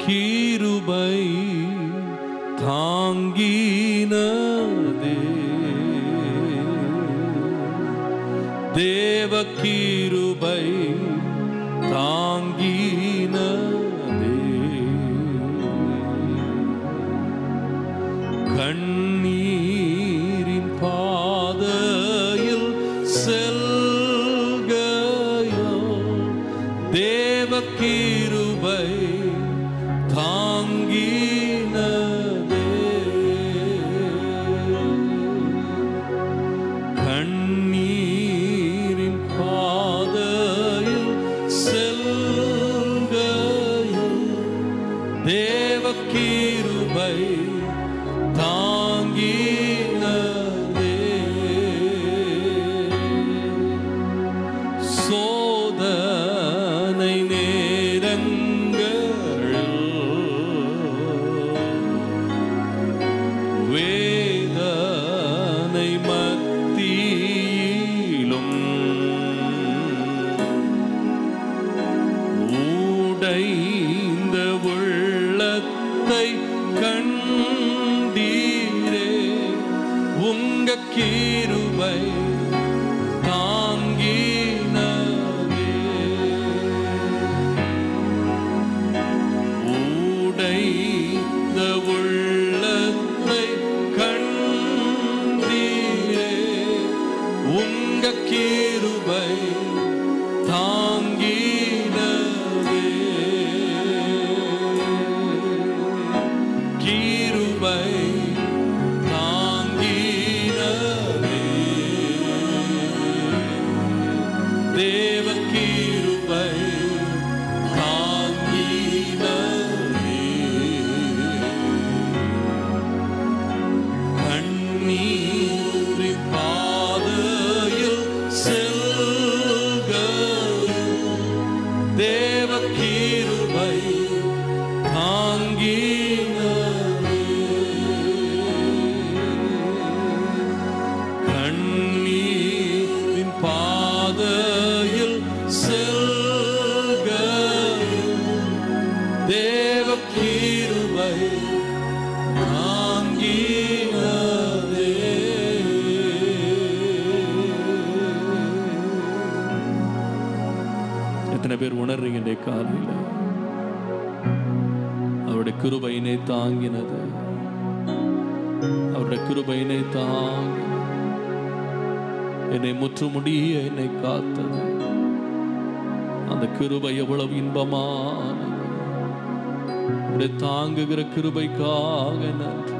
கீருபை தாங்கினதே தேவ கீருபை தாங்கினதே கண்ணீரின் பாதையில் செல்கையோ தேவ கிருபை தாங்கினதே கண்ணீரின் பாதையில் செல்கையோ தேவ கிருபை தாங்கினதே சோதனை நேரங்களில் வேதனை மத்தியிலும் உடைந்த உள்ளத்தை கண்டீரே உங்க கீருபை தாங்கினதே உடைந்த உள்ளத்தை கண்டீரே உங்க கீருபை தாங்கினதே கீருபை தாங்கினதே தேவ கீருபை தாங்கினதே கண்ணீரின் பாதையில் செல்க தேவ கீருபை தாங்கினதே கண்ணீரின் பாதையில் செல்க தேவ கீருபை தாங்கினதே எத்தனை பேர் உணர்றீங்க இன்றைய காலையில் அவருடைய கிருபையினை தாங்கினது அவருடைய கிருபையினை தாங்கி என்னை முற்றுமுடிய என்னை காத்தது அந்த கிருபை எவ்வளவு இன்பமானது உடைய தாங்குகிற கிருபைக்காக நன்றி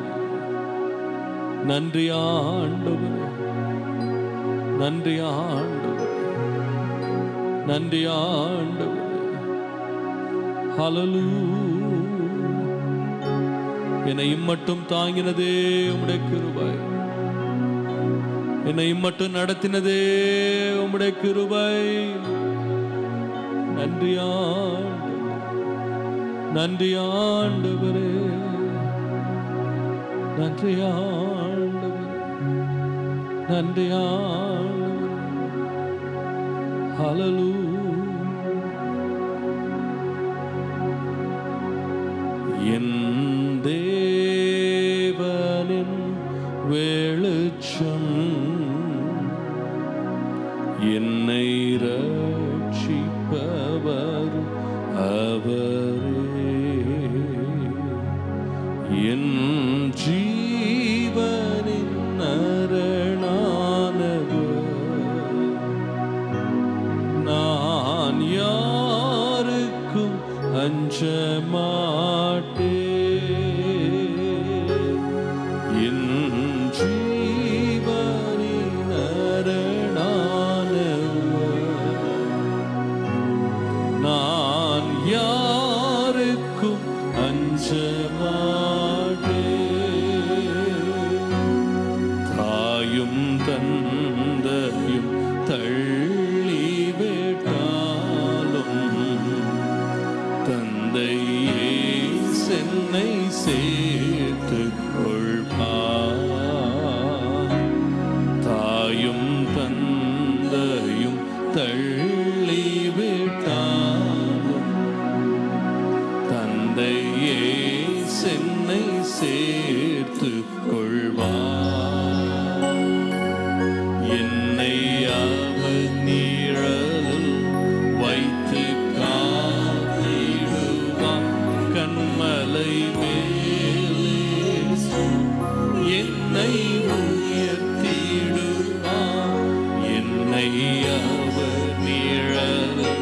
நன்றி ஆண்டவரே நன்றி ஆண்டவரே நன்றி ஆண்டவரே ஹalleluya என்னை இம்மட்டும் தாங்கினதே உம்முடைய கிருபை என்னை இம்மட்டும் நடத்தினதே உம்முடைய கிருபை நன்றி ஆண்டவரே நன்றி ஆண்டவரே நன்றி ஆண்டவரே நன்றி ஆண்டவரே ஹalleluya என் தேவனின் வெளிச்சம் என்னை ரட்சிப்பவர் அவரே என் ஜீவனின் அரணானவர் நான் யாருக்கும் அஞ்ச மாட்டேன் என் ஜீவனின் அரணானவர் நான் யாருக்கும் அஞ்ச மாட்டேன் தாயும் தந்தையும் தள்ளிவிட்டாலும் தந்தையே சென்னை சேர்த்து கொள்வார் தாயும் தந்தையும் தள்ளிவிட்டாலும் தந்தை சென்னை சேர்த்து கொள்வார் என்னை அவர் நீழலில் வைத்து காத்திடுவார் கண்மலை மேலே என்னை உயர்த்திடுவார் என்னை அவர் நீழலில்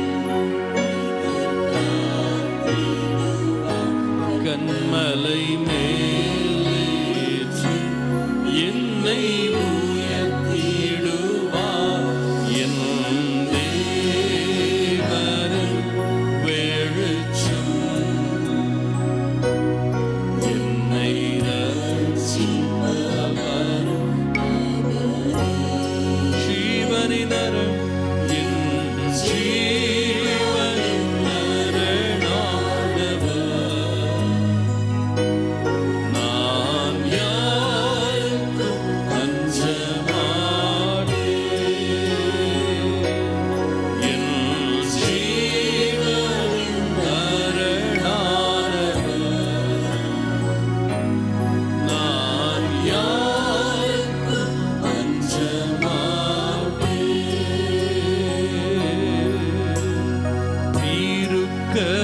கண்மலை மேலேற்றி என்னை உயர்த்திடுவார் என் தேவரின் வெளிச்சம் என்னை ரட்சிப்பவரும் ஜீவனினரும் என் ஜீவனின் நரணானவர் நான் யாருக்கும் அஞ்ச மாட்டேன். என் ஜீவனின் நரணானவர். நான் யாருக்கும் அஞ்ச மாட்டேன். தீருக்க